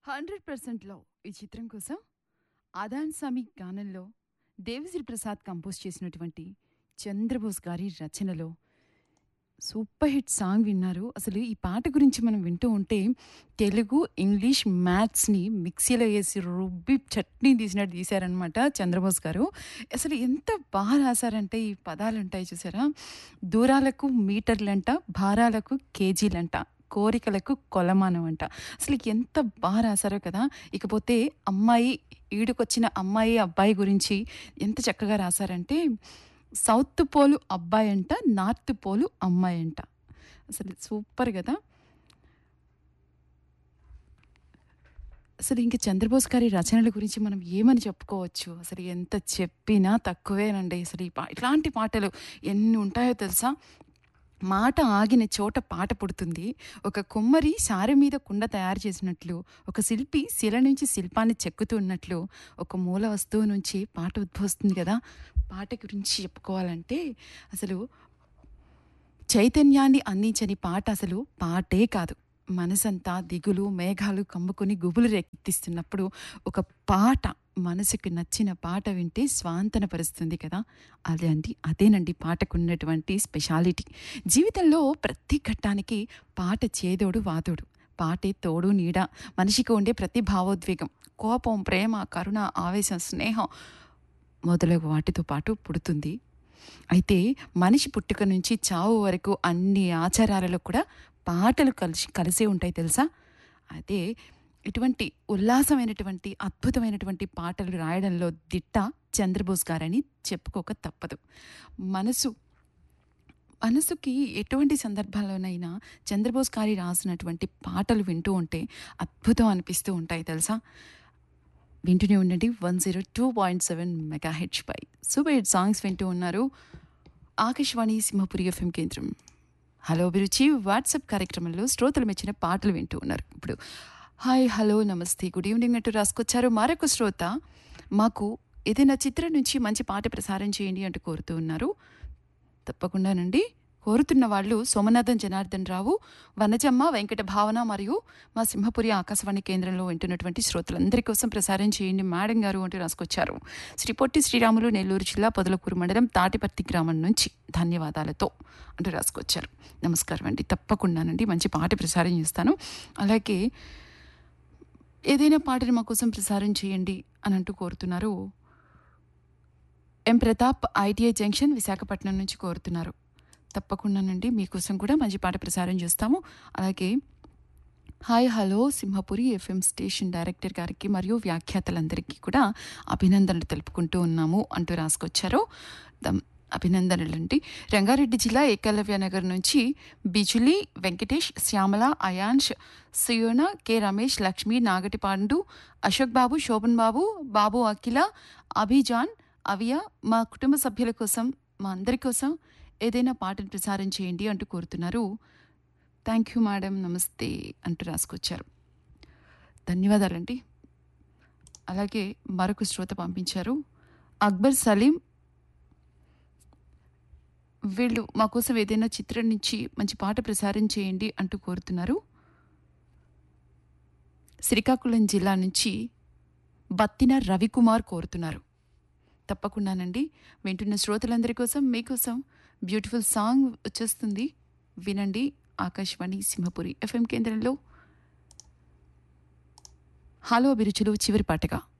hundred పర్సెంట్లో ఈ చిత్రం కోసం ఆదాన్ సామి గానంలో దేవిశ్రీ ప్రసాద్ కంపోజ్ చేసినటువంటి చంద్రబోస్ గారి రచనలో సూపర్ హిట్ సాంగ్ విన్నారు అసలు ఈ పాట గురించి మనం వింటూ ఉంటే తెలుగు ఇంగ్లీష్ మ్యాథ్స్ని మిక్సీలో వేసి రుబ్బి చట్నీ తీసినట్టు తీశారనమాట చంద్రబోస్ గారు అసలు ఎంత బాగా రాశారంటే ఈ పదాలు ఉంటాయి చూసారా దూరాలకు మీటర్లంట భారాలకు కేజీలంట కోరికలకు కొలమానం అంట అసలు ఎంత బాగా రాశారో కదా ఇకపోతే అమ్మాయి ఈడుకొచ్చిన అమ్మాయి అబ్బాయి గురించి ఎంత చక్కగా రాశారంటే సౌత్ పోలు అబ్బాయి అంట నార్త్ పోలు అమ్మాయి అంట అసలు సూపర్ కదా అసలు ఇంక చంద్రబోస్ గారి రచనల గురించి మనం ఏమని చెప్పుకోవచ్చు అసలు ఎంత చెప్పినా తక్కువేనండి అసలు ఈ పా ఇట్లాంటి పాటలు ఎన్ని ఉంటాయో తెలుసా మాట ఆగిన చోట పాట పుడుతుంది ఒక కుమ్మరి సారె మీద కుండ తయారు చేసినట్లు ఒక శిల్పి శిల నుంచి శిల్పాన్ని చెక్కుతున్నట్లు ఒక మూల వస్తువు నుంచి పాట ఉద్భవిస్తుంది కదా పాట గురించి చెప్పుకోవాలంటే అసలు చైతన్యాన్ని అందించని పాట అసలు పాటే కాదు మనసంతా దిగులు మేఘాలు కమ్ముకొని గుబులు రేకెత్తిస్తున్నప్పుడు ఒక పాట మనసుకు నచ్చిన పాట వింటే స్వాంతనపరుస్తుంది కదా అదండి అదేనండి పాటకున్నటువంటి స్పెషాలిటీ జీవితంలో ప్రతి ఘట్టానికి పాట చేదోడు వాదోడు పాటే తోడు నీడ మనిషికి ఉండే ప్రతి భావోద్వేగం కోపం ప్రేమ కరుణ ఆవేశం స్నేహం మొదలగు వాటితో పాటు పుడుతుంది అయితే మనిషి పుట్టుక నుంచి చావు వరకు అన్ని ఆచారాలలో కూడా పాటలు కలిసి కలిసే ఉంటాయి తెలుసా అదే ఇటువంటి ఉల్లాసమైనటువంటి అద్భుతమైనటువంటి పాటలు రాయడంలో దిట్ట చంద్రబోస్ గారని చెప్పుకోక తప్పదు మనసు మనసుకి ఎటువంటి సందర్భాల్లోనైనా చంద్రబోస్ గారి రాసినటువంటి పాటలు వింటూ ఉంటే అద్భుతం అనిపిస్తూ ఉంటాయి తెలుసా వింటూనే ఉండండి one zero two point seven mega హెచ్ పై సూపర్ హిట్ సాంగ్స్ వింటూ ఉన్నారు ఆకాశవాణి సింహపురి ఎఫ్ఎం కేంద్రం హలో అభిరుచి వాట్సాప్ కార్యక్రమంలో శ్రోతలు మెచ్చిన పాటలు వింటూ ఉన్నారు ఇప్పుడు హాయ్ హలో నమస్తే గుడ్ ఈవినింగ్ అంటూ రాసుకొచ్చారు మరొక శ్రోత మాకు ఏదైనా చిత్రం నుంచి మంచి పాట ప్రసారం చేయండి అంటూ కోరుతూ ఉన్నారు తప్పకుండానండి కోరుతున్న వాళ్ళు సోమనాథన్ జనార్దన్ రావు వనజమ్మ వెంకట భావన మరియు మా సింహపురి ఆకాశవాణి కేంద్రంలో వింటున్నటువంటి శ్రోతలందరి కోసం ప్రసారం చేయండి మేడం గారు అంటూ రాసుకొచ్చారు శ్రీ పొట్టి శ్రీరాములు నెల్లూరు జిల్లా పొదలకూరు మండలం తాటిపర్తి గ్రామం నుంచి ధన్యవాదాలతో అంటూ రాసుకొచ్చారు నమస్కారం అండి తప్పకుండానండి మంచి పాట ప్రసారం చేస్తాను అలాగే ఏదైనా పాటని మా కోసం ప్రసారం చేయండి అని అంటూ కోరుతున్నారు M Pratap ITI junction Visakhapatnam నుంచి కోరుతున్నారు తప్పకుండానండి మీకోసం కూడా మంచి పాట ప్రసారం చేస్తాము అలాగే hi hello Simhapuri FM station director గారికి మరియు వ్యాఖ్యాతలందరికీ కూడా అభినందనలు తెలుపుకుంటూ ఉన్నాము అంటూ రాసుకొచ్చారు దమ్ అభినందనలండి రంగారెడ్డి జిల్లా ఏకలవ్య నగర్ నుంచి బిజులి వెంకటేష్ శ్యామల అయాన్ష్ సుయోన కె రమేష్ లక్ష్మి నాగటిపాండు అశోక్ బాబు శోభన్ బాబు బాబు అఖిల అభిజాన్ అవియా మా కుటుంబ సభ్యుల కోసం మా అందరి కోసం ఏదైనా పాటను ప్రసారం చేయండి అంటూ కోరుతున్నారు థ్యాంక్ యూ మేడం నమస్తే అంటూ రాసుకొచ్చారు ధన్యవాదాలండి అలాగే మరొక శ్రోత పంపించారు అక్బర్ సలీం వీళ్ళు మా కోసం ఏదైనా చిత్రం నుంచి మంచి పాట ప్రసారం చేయండి అంటూ కోరుతున్నారు శ్రీకాకుళం జిల్లా నుంచి బత్తిన రవికుమార్ కోరుతున్నారు తప్పకుండానండి వింటున్న శ్రోతలందరి కోసం మీకోసం బ్యూటిఫుల్ సాంగ్ వచ్చేస్తుంది వినండి ఆకాశవాణి సింహపురి ఎఫ్ఎం కేంద్రంలో హలో అభిరుచులు చివరి పాటగా